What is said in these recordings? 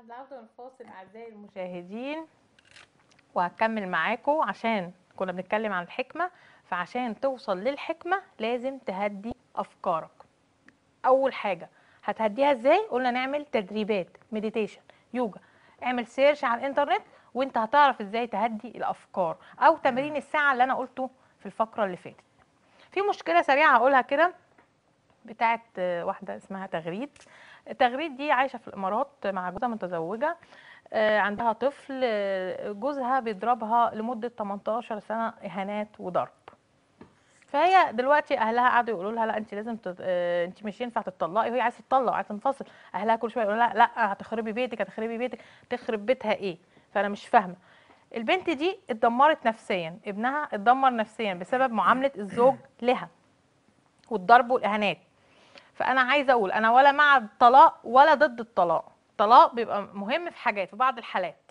بعد العودة من الفاصل أعزائي المشاهدين وهكمل معاكم عشان كنا بنتكلم عن الحكمة فعشان توصل للحكمة لازم تهدي أفكارك أول حاجة هتهديها ازاي؟ قلنا نعمل تدريبات مديتيشن يوجا اعمل سيرش على الانترنت وانت هتعرف ازاي تهدي الافكار او تمرين الساعه اللي انا قلته في الفقره اللي فاتت في مشكله سريعه هقولها كده بتاعت آه، واحده اسمها تغريد تغريد دي عايشه في الامارات مع جوزها متزوجه آه، عندها طفل آه، جوزها بيضربها لمده 18 سنه اهانات وضرب فهي دلوقتي اهلها قعدوا يقولوا لها لا انت لازم تت... آه، انت مش ينفع تطلقي وهي عايزه تطلق وعايزه تنفصل اهلها كل شويه يقولوا لها لا هتخربي بيتك هتخربي بيتك تخرب بيتها ايه فانا مش فاهمه البنت دي اتدمرت نفسيا ابنها اتدمر نفسيا بسبب معامله الزوج لها والضرب والاهانات فانا عايزه اقول انا ولا مع الطلاق ولا ضد الطلاق الطلاق بيبقى مهم في حاجات في بعض الحالات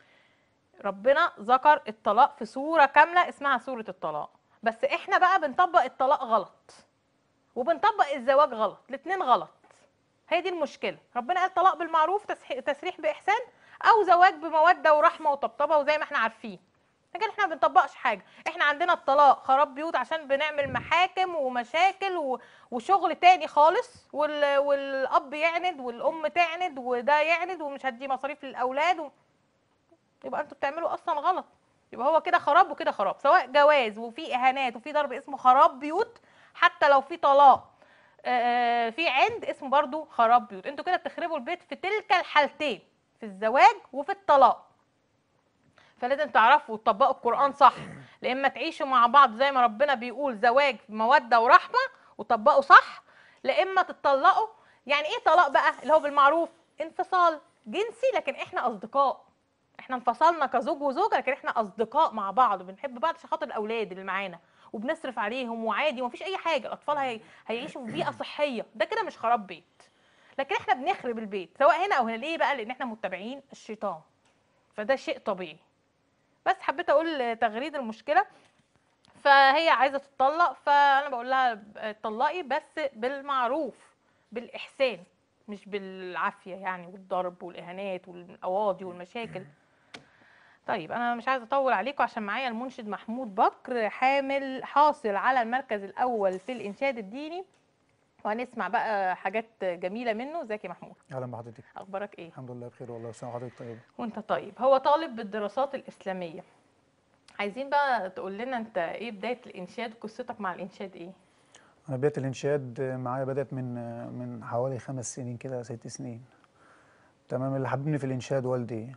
ربنا ذكر الطلاق في سوره كامله اسمها سوره الطلاق بس احنا بقى بنطبق الطلاق غلط وبنطبق الزواج غلط الاتنين غلط هي دي المشكله ربنا قال طلاق بالمعروف تسح- تسريح باحسان او زواج بموده ورحمه وطبطبه وزي ما احنا عارفين لكن احنا ما بنطبقش حاجه احنا عندنا الطلاق خراب بيوت عشان بنعمل محاكم ومشاكل و... وشغل تاني خالص وال... والاب يعند والام تعند وده يعند ومش هدي مصاريف للاولاد و... يبقى انتوا بتعملوا اصلا غلط يبقى هو كده خراب وكده خراب سواء جواز وفي اهانات وفي ضرب اسمه خراب بيوت حتى لو في طلاق آه، في عند اسمه برضو خراب بيوت انتوا كده بتخربوا البيت في تلك الحالتين في الزواج وفي الطلاق فلازم تعرفوا وتطبقوا القرآن صح لا اما تعيشوا مع بعض زي ما ربنا بيقول زواج مودة ورحمة وطبقوا صح لا اما تتطلقوا يعني ايه طلاق بقى اللي هو بالمعروف انفصال جنسي لكن احنا اصدقاء احنا انفصلنا كزوج وزوجة لكن احنا اصدقاء مع بعض وبنحب بعض عشان خاطر الاولاد اللي معانا وبنصرف عليهم وعادي ومفيش اي حاجه الاطفال هي... هيعيشوا في بيئه صحيه ده كده مش خراب بيت لكن احنا بنخرب البيت سواء هنا او هنا ليه بقى لان احنا متبعين الشيطان فده شيء طبيعي بس حبيت اقول تغريد المشكله فهي عايزه تتطلق فانا بقول لها اتطلقي بس بالمعروف بالاحسان مش بالعافيه يعني والضرب والاهانات والقواضي والمشاكل طيب انا مش عايزه اطول عليكم عشان معايا المنشد محمود بكر حامل حاصل على المركز الاول في الانشاد الديني وهنسمع بقى حاجات جميله منه ازيك يا محمود اهلا بحضرتك اخبارك ايه الحمد لله بخير والله وسلام حضرتك طيب وانت طيب هو طالب بالدراسات الاسلاميه عايزين بقى تقول لنا انت ايه بدايه الانشاد قصتك مع الانشاد ايه انا بدايه الانشاد معايا بدات من من حوالي خمس سنين كده ست سنين تمام اللي حببني في الانشاد والدي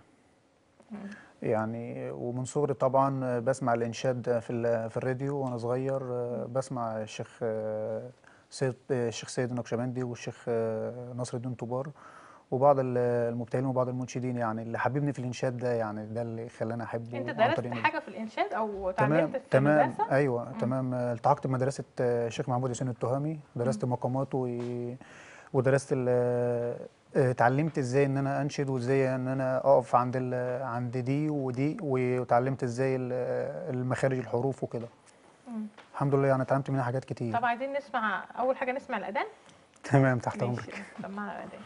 يعني ومن صغري طبعا بسمع الانشاد في ال- في الراديو وانا صغير بسمع الشيخ سيد الشيخ سيد النقشبندي والشيخ نصر الدين طوبار وبعض ال- المبتهلين وبعض المنشدين يعني اللي حببني في الانشاد ده يعني ده اللي خلاني احبه انت عن درست طريق النبي. حاجه في الانشاد او تمام اتعلمت في تمام المدرسه ايوه تمام التحقت بمدرسه الشيخ محمود حسين التهامي درست مقامات و... ودرست ال... اتعلمت ازاي ان انا انشد وازاي ان انا اقف عند ال... عند دي ودي واتعلمت ازاي ال- المخارج الحروف وكده مم. الحمد لله يعني اتعلمت منها حاجات كتير طب عايزين نسمع اول حاجه نسمع الاذان تمام تحت ماشي امرك سمعنا الاذان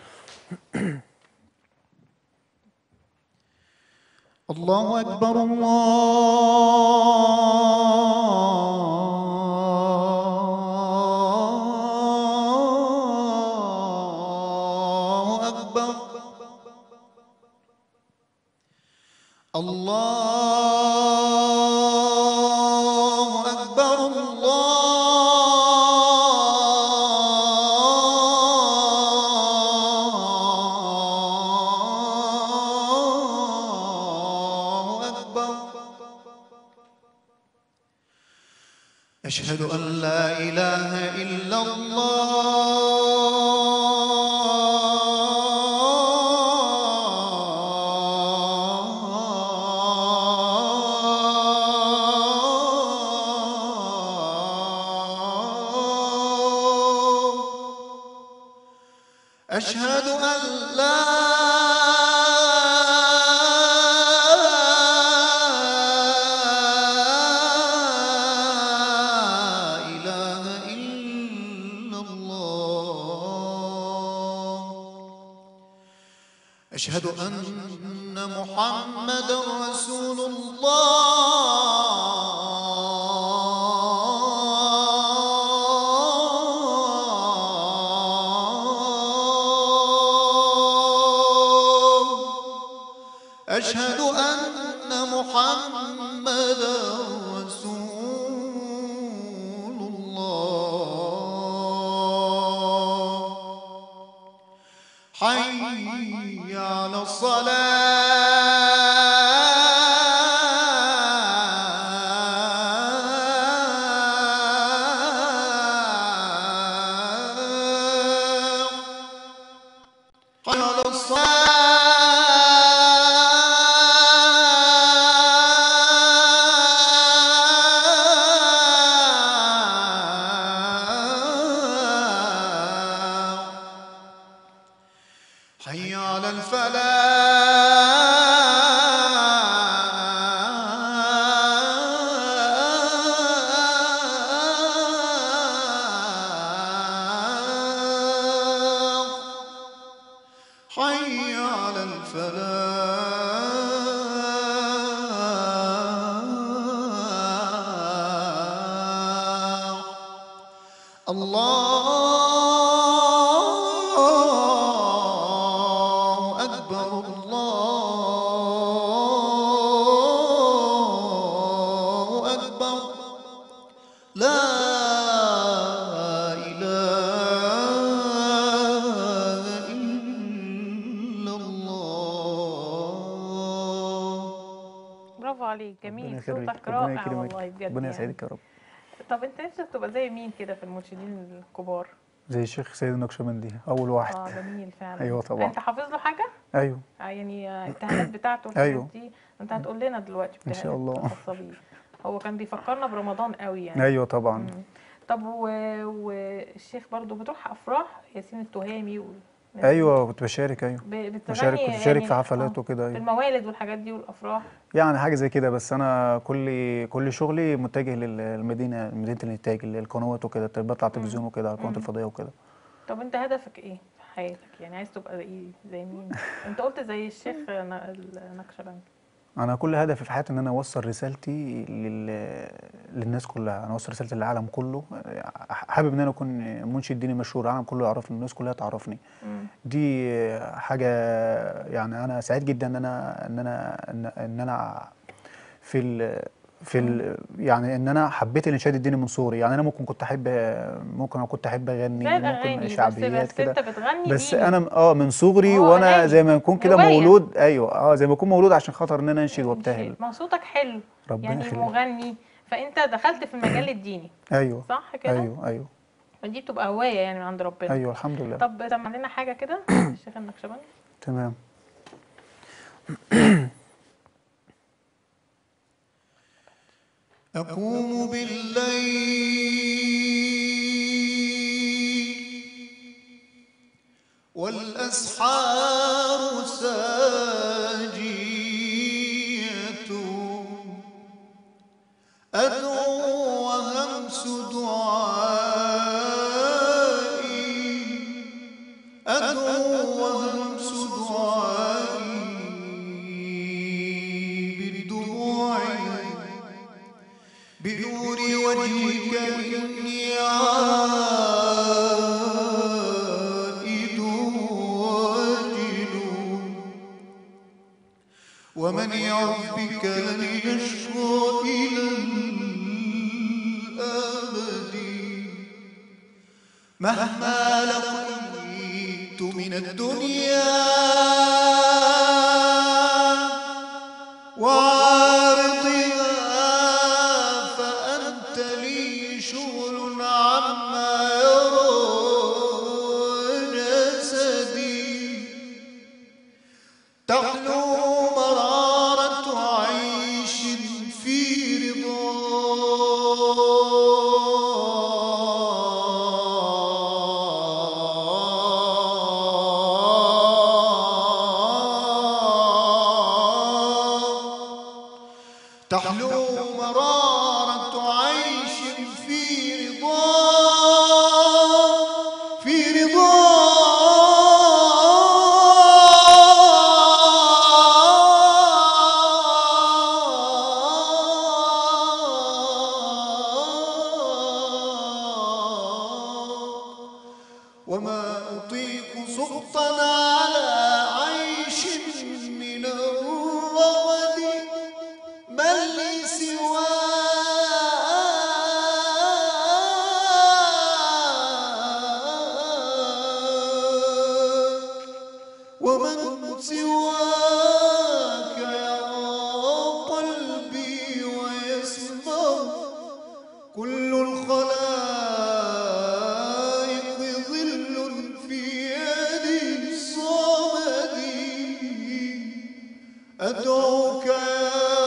الله أكبر الله أكبر الله أكبر الله أكبر أشهد أن لا إله إلا الله أشهد أن لا إله إلا الله أشهد أن محمد رسول الله أشهد أن محمد رسول الله حي على الصلاة حي على الصلاة حي على الفلاح حي على الفلاح الله أكبر الله أكبر لا إله إلا الله برافو عليك جميل ربنا يخليك صوتك ربنا رائع يكرمك والله بجد ربنا يعني. يسعدك يا رب طب انت نفسك تبقى زي مين كده في المنشدين الكبار زي الشيخ سيد النقشبندي اول واحد اه جميل فعلا أيوة طبعا. انت حافظ له حاجه ايوه آه يعني آه، الامتحانات بتاعته والحاجات أيوة. دي انت هتقول لنا دلوقتي إن شاء ابتهالات الله. خاصه بيه هو كان بيفكرنا برمضان قوي يعني ايوه طبعا مم. طب و... والشيخ برضو بتروح افراح ياسين التهامي و... ايوه كنت بشارك ايوه ب... بتغني بشارك كنت بشارك يعني في حفلات آه، وكده في ايوه الموالد والحاجات دي والافراح يعني حاجه زي كده بس انا كل كل شغلي متجه للمدينه مدينه الانتاج القنوات وكده بطلع تلفزيون وكده على القنوات مم. الفضائيه وكده طب انت هدفك ايه في حياتك يعني عايز تبقى ايه زي مين انت قلت زي الشيخ ن- النكشبندي انا كل هدفي في حياتي ان انا اوصل رسالتي لل... للناس كلها انا اوصل رسالتي للعالم كله حابب ان انا اكون منشد ديني مشهور العالم كله يعرفني الناس كلها تعرفني مم. دي حاجه يعني انا سعيد جدا ان انا ان انا ان, إن انا في ال في ال يعني ان انا حبيت الانشاد الديني من صغري يعني انا ممكن كنت احب ممكن انا كنت احب اغني زي الاغاني ممكن بس شعبيات بس كده انت بتغني بس ديني. انا اه من صغري هو وانا أغاني. زي ما يكون كده هواية. مولود ايوه اه زي ما اكون مولود عشان خاطر ان انا انشد وابتهل ما صوتك حلو ربنا يعني يخليك. مغني فانت دخلت في المجال الديني ايوه صح كده ايوه ايوه فدي بتبقى هوايه يعني من عند ربنا ايوه الحمد لله طب سمع لنا حاجه كده الشيخ النكشبندي تمام أقوم بالليل والأسحار ساجية أدعو وهمس دعائي أدعو وهمس دعائي بالدموع بنور وجهك إني عائد واجل ومن يعظ بك لن يشقى إلى الأبد مهما لقيت من الدنيا وعارضها فأنت لي شغل عما يرى جسدي تحلو مرارة عيش في رضا تحلو مرارة عيش في رضا في رضا سلطان على عيش من الرغد من لي سواك ومن سواك يرى قلبي ويسمع كل الخلائق ظل في يد الصمد أدعوك يا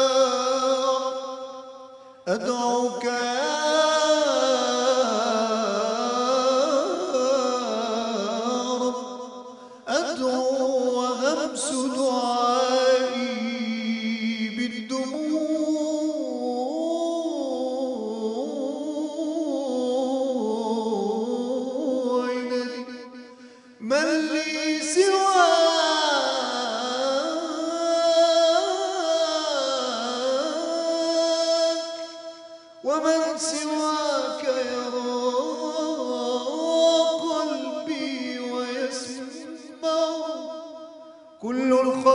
أدعوك يا رب أدعو وأمس دعائي بالدموع ندي من لي سواك ومن سواك يرى قلبي ويسمع كل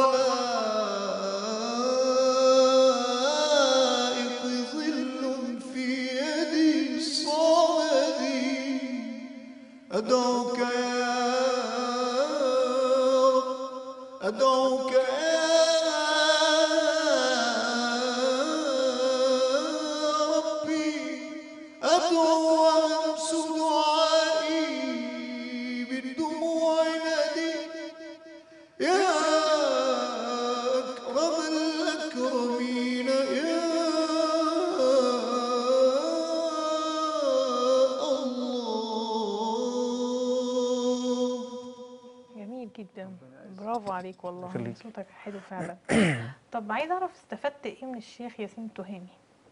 الخلائق ظل في يدي الصمد أدعوك يا رب أدعوك يا ربي أدعو وأمس دعائي بالدموع نادي يا أكرم الأكرمين يا الله جميل جدا برافو عليك والله يخليك. صوتك حلو فعلا طب عايز اعرف استفدت ايه من الشيخ ياسين التهامي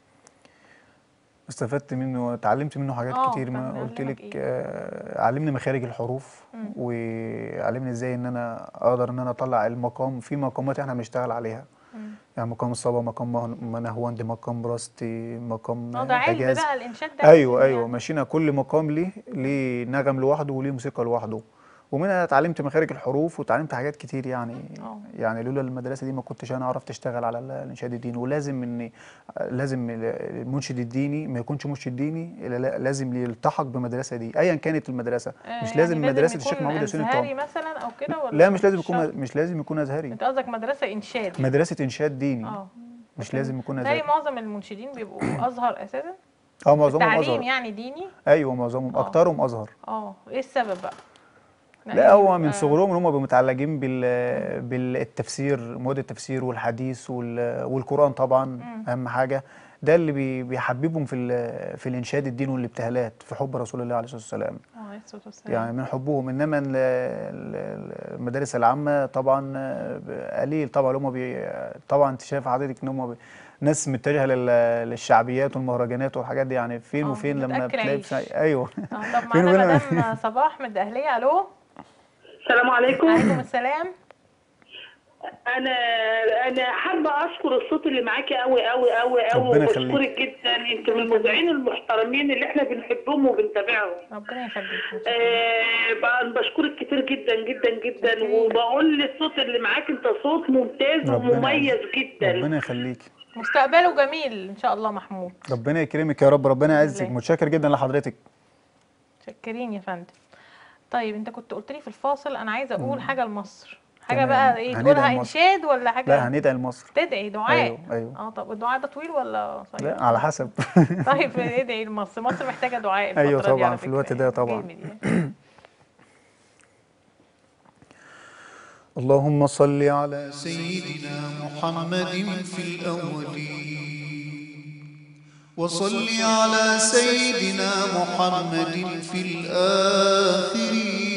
استفدت منه اتعلمت منه حاجات آه، كتير ما كان قلت بيعلمك لك إيه؟ آه، علمني مخارج الحروف مم. وعلمني ازاي ان انا اقدر ان انا اطلع المقام في مقامات احنا بنشتغل عليها مم. يعني مقام الصبا مقام مه- منهوند مقام براستي مقام اه ده علم حجاز بقى الانشاد ده ايوه علم ايوه يعني. مشينا كل مقام ليه ليه نغم لوحده وليه موسيقى لوحده ومنها اتعلمت مخارج الحروف واتعلمت حاجات كتير يعني اه. يعني لولا المدرسه دي ما كنتش انا اعرف تشتغل على ال- الانشاد الديني ولازم ان لازم ال- المنشد الديني ما يكونش منشد ديني إلا لا- لازم يلتحق بمدرسه دي ايا كانت المدرسه آه، مش يعني لازم مدرسه الشيخ يكون محمود ياسين ازهري الطاهر مثلا او كده ولا لا مش لازم شرط؟ يكون مش لازم يكون ازهري انت قصدك مدرسه انشاد مدرسه انشاد ديني اه مش لكن لازم يكون زي ازهري معظم المنشدين بيبقوا ازهر اساسا اه معظمهم تعليم ازهر يعني ديني ايوه معظمهم اه. اكترهم ازهر اه ايه السبب بقى لا هو من آه، صغرهم ان هم بيبقوا متعلقين بال بالتفسير مواد التفسير والحديث وال- والقران طبعا اهم حاجه ده اللي بي- بيحببهم في ال- في الانشاد الدين والابتهالات في حب رسول الله عليه الصلاه والسلام اه عليه الصلاه والسلام يعني من حبهم انما ال- ال- المدارس العامه طبعا آه، قليل طبعا هم بي طبعا انت شايف حضرتك ان هم بي ناس متجهه لل- للشعبيات والمهرجانات والحاجات دي يعني فين اه، وفين لما بتأكل بتلاقي عيش. في- ايوه اه طب فين معانا وفين مدام صباح من الدهليه الو السلام عليكم عليكم السلام انا انا حابه اشكر الصوت اللي معاكي قوي قوي قوي قوي ربنا يخليك. وبشكرك جدا انت من المذيعين المحترمين اللي احنا بنحبهم وبنتابعهم ربنا يخليك آه بقى بشكرك كتير جدا جدا جدا وبقول للصوت اللي معاك انت صوت ممتاز ربنا ومميز يعزك. جدا ربنا يخليك مستقبله جميل ان شاء الله محمود ربنا يكرمك يا رب ربنا يعزك الله. متشكر جدا لحضرتك شكرين يا فندم طيب انت كنت قلت لي في الفاصل انا عايزه اقول حاجه لمصر حاجه تمام. بقى ايه هندعي تقولها لمصر. انشاد ولا حاجه لا هندعي لمصر تدعي دعاء أيوه، أيوه. اه طب الدعاء ده طويل ولا قصير لا على حسب طيب ادعي لمصر مصر محتاجه دعاء الفتره أيوه دي على طبعاً، في فكرة الوقت ده يعني. طبعاً. جامد يعني. اللهم صل على سيدنا محمد في الأولين وصل على سيدنا محمد في الآخرين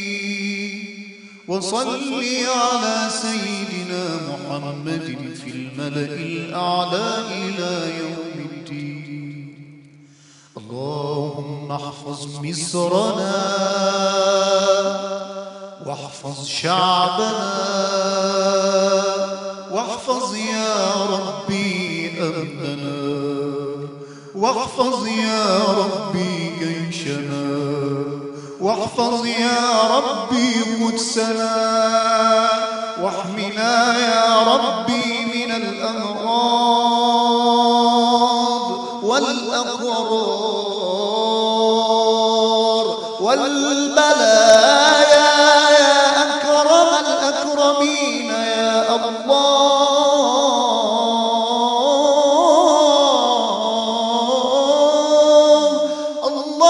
وصل على سيدنا محمد في الملأ الأعلى إلى يوم الدين اللهم احفظ مصرنا واحفظ شعبنا واحفظ يا ربي أمننا واحفظ يا ربي جيشنا واحفظ يا ربي قدسنا واحمنا يا ربي من الأمراض والأقرار والبلايا يا أكرم الأكرمين يا الله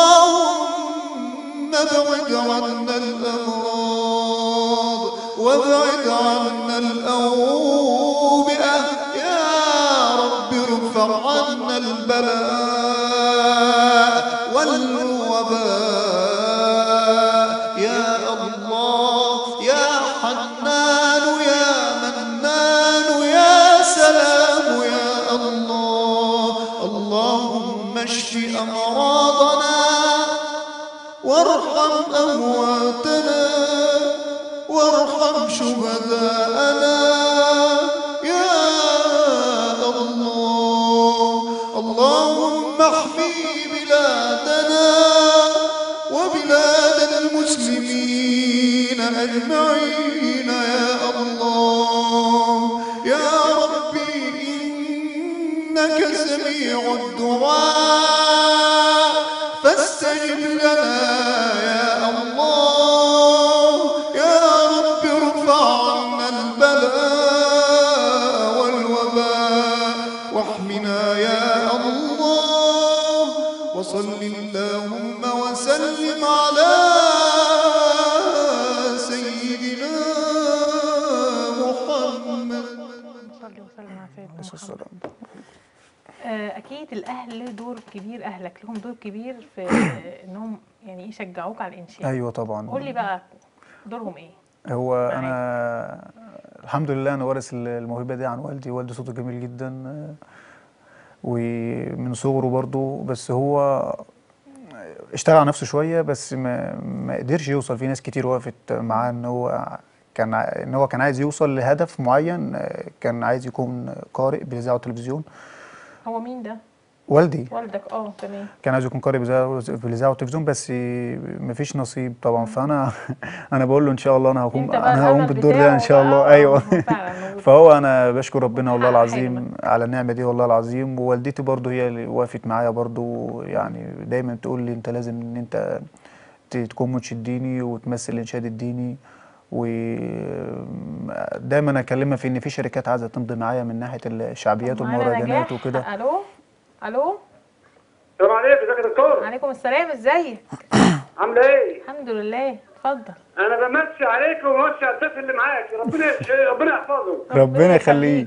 اللهم ابعد عنا الأمراض وابعد عنا الأوبئة يا رب ارفع عنا البلاء والوباء يا الله يا حنان يا منان يا سلام يا الله اللهم اشف أمراضنا وارحم أمواتنا وارحم شهداءنا يا الله اللهم احمي بلادنا وبلاد المسلمين أجمعين يا الله يا ربي إنك سميع الدعاء فاستجب لنا يا الله يا رب ارفع عنا البلاء والوباء واحمنا يا الله وصل اللهم وسلم على سيدنا محمد صلي وسلم على سيدنا عليه الصلاة محمد والسلام. آه، اكيد الاهل له دور كبير اهلك لهم دور كبير في انهم يعني يشجعوك على الانشاء ايوه طبعا قول لي بقى دورهم ايه هو انا الحمد لله انا وارث الموهبه دي عن والدي والدي صوته جميل جدا آه، ومن صغره برضو بس هو اشتغل على نفسه شويه بس ما ما قدرش يوصل في ناس كتير وقفت معاه ان هو كان ع- ان هو كان عايز يوصل لهدف معين آه، كان عايز يكون قارئ بالاذاعه والتلفزيون هو مين ده والدي والدك اه تمام كان عايز يكون قارئ بالإذاعة- بالاذاعه والتلفزيون بس مفيش نصيب طبعا فانا انا بقول له ان شاء الله انا هقوم انت بقى انا هقوم الأمل بالدور ده بتاعه ان شاء بقى، الله آه، ايوه هو فعلا فهو انا بشكر ربنا والله وتحقق العظيم حلمك. على النعمه دي والله العظيم ووالدتي برضو هي اللي وقفت معايا برضو يعني دايما تقول لي انت لازم ان انت ت- تكون منشد ديني وتمثل الانشاد الديني ودايما اكلمها في ان في شركات عايزه تمضي معايا من ناحيه الشعبيات طب معانا والمهرجانات نجاح. وكده الو الو السلام عليكم ازيك يا دكتور عليكم السلام ازيك عامله ايه الحمد لله اتفضل انا بمسي عليك وبمسي على الطفل اللي معاك ربنا ربنا يحفظه ربنا يخليك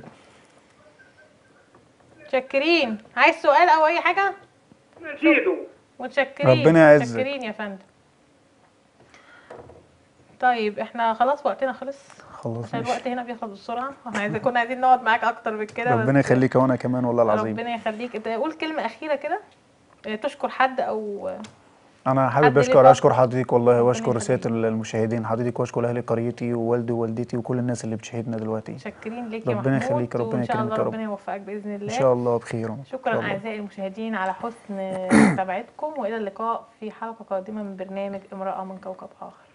متشكرين عايز سؤال او اي حاجه نشيده متشكرين ربنا يعزك. متشكرين يا فندم طيب احنا خلاص وقتنا خلص خلاص عشان ماشي الوقت هنا بيخلص بسرعه احنا عايزين كنا عايزين نقعد معاك اكتر من كده بس ربنا يخليك وانا كمان والله العظيم ربنا يخليك انت قول كلمه اخيره كده اه، تشكر حد او انا حد حابب ليه اشكر فضل؟ اشكر حضرتك والله ربنا واشكر سياده يخليك. المشاهدين حضرتك واشكر اهل قريتي ووالدي ووالدتي وكل الناس اللي بتشاهدنا دلوقتي متشكرين ليك يا ربنا محمود يخليك، ربنا وان شاء يكرمك الله يا رب. ربنا يوفقك باذن الله ان شاء الله بخير إن شاء شكرا الله. اعزائي المشاهدين على حسن متابعتكم والى اللقاء في حلقه قادمه من برنامج امراه من كوكب اخر